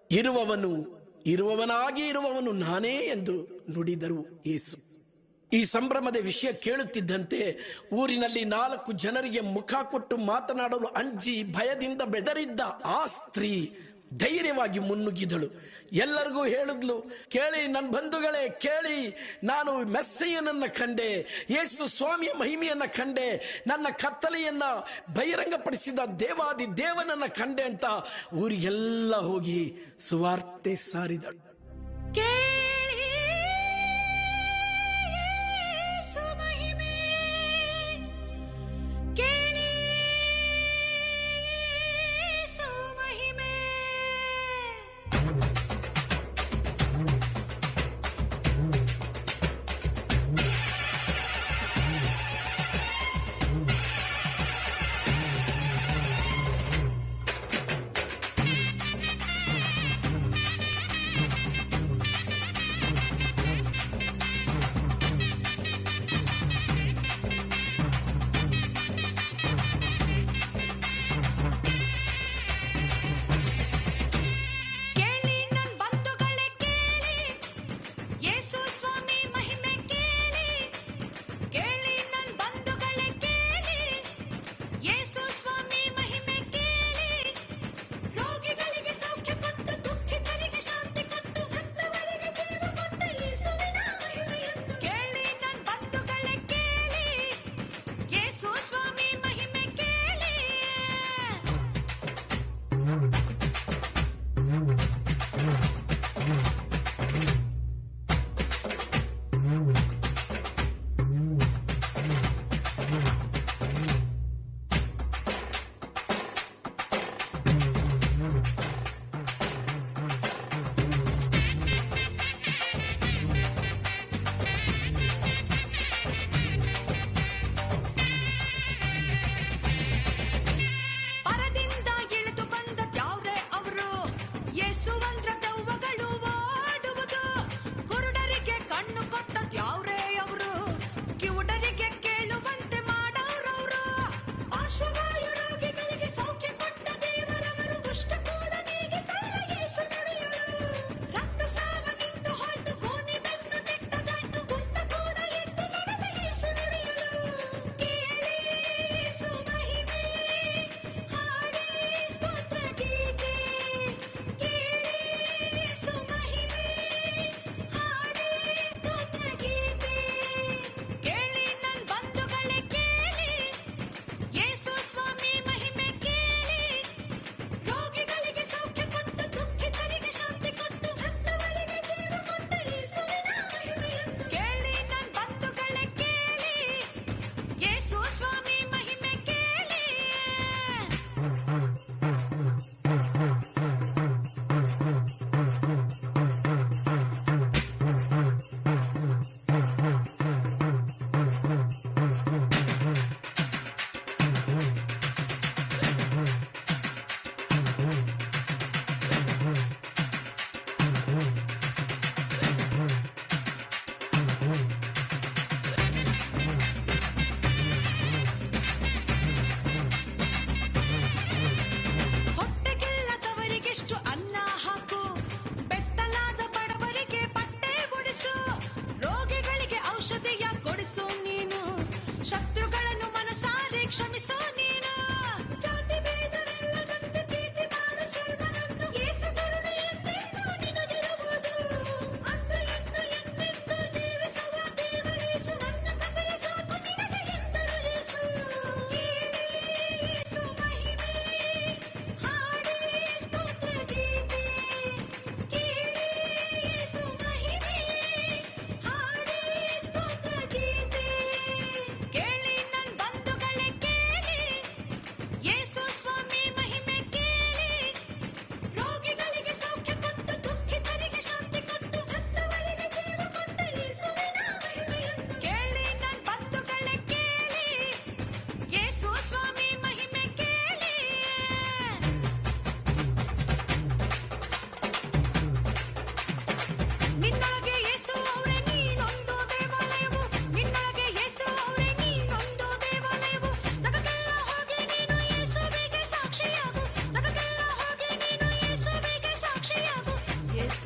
ಇರುವವನು ಇರುವವನಾಗಿ ಇರುವವನು ನಾನೇ ಎಂದು ನುಡಿದರು ಯೇಸು ಈ ಸಂಭ್ರಮದ ವಿಷಯ ಕೇಳುತ್ತಿದ್ದಂತೆ ಊರಿನಲ್ಲಿ ನಾಲ್ಕು ಜನರಿಗೆ ಮುಖ ಕೊಟ್ಟು ಮಾತನಾಡಲು ಅಂಜಿ ಭಯದಿಂದ ಬೆದರಿದ್ದ ಆ ಸ್ತ್ರೀ ಧೈರ್ಯವಾಗಿ ಮುನ್ನುಗ್ಗಿದಳು ಎಲ್ಲರಿಗೂ ಹೇಳಿದ್ಲು ಕೇಳಿ ನನ್ನ ಬಂಧುಗಳೇ ಕೇಳಿ ನಾನು ಮೆಸ್ಸಯ್ಯನನ್ನ ಕಂಡೆ ಯೇಸು ಸ್ವಾಮಿಯ ಮಹಿಮೆಯನ್ನ ಕಂಡೆ ನನ್ನ ಕತ್ತಲೆಯನ್ನ ಬಹಿರಂಗಪಡಿಸಿದ ದೇವಾದಿ ದೇವನನ್ನ ಕಂಡೆ ಅಂತ ಊರಿಗೆಲ್ಲ ಹೋಗಿ ಸುವಾರ್ತೆ ಸಾರಿದಳು ಕೇಳಿ ಯೇಸು ಮಹಿಮೆ ಕೇಳಿ ಯೇಸು ಮಹಿಮೆ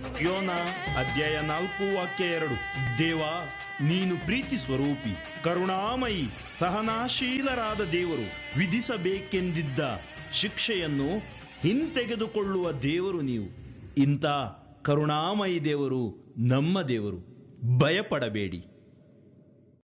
ಯೋನ ಅಧ್ಯಾಯ ನಾಲ್ಕು ವಾಕ್ಯ ಎರಡು ದೇವ ನೀನು ಪ್ರೀತಿ ಸ್ವರೂಪಿ ಕರುಣಾಮಯಿ ಸಹನಾಶೀಲರಾದ ದೇವರು ವಿಧಿಸಬೇಕೆಂದಿದ್ದ ಶಿಕ್ಷೆಯನ್ನು ಹಿಂತೆಗೆದುಕೊಳ್ಳುವ ದೇವರು ನೀವು ಇಂಥ ಕರುಣಾಮಯಿ ದೇವರು ನಮ್ಮ ದೇವರು ಭಯಪಡಬೇಡಿ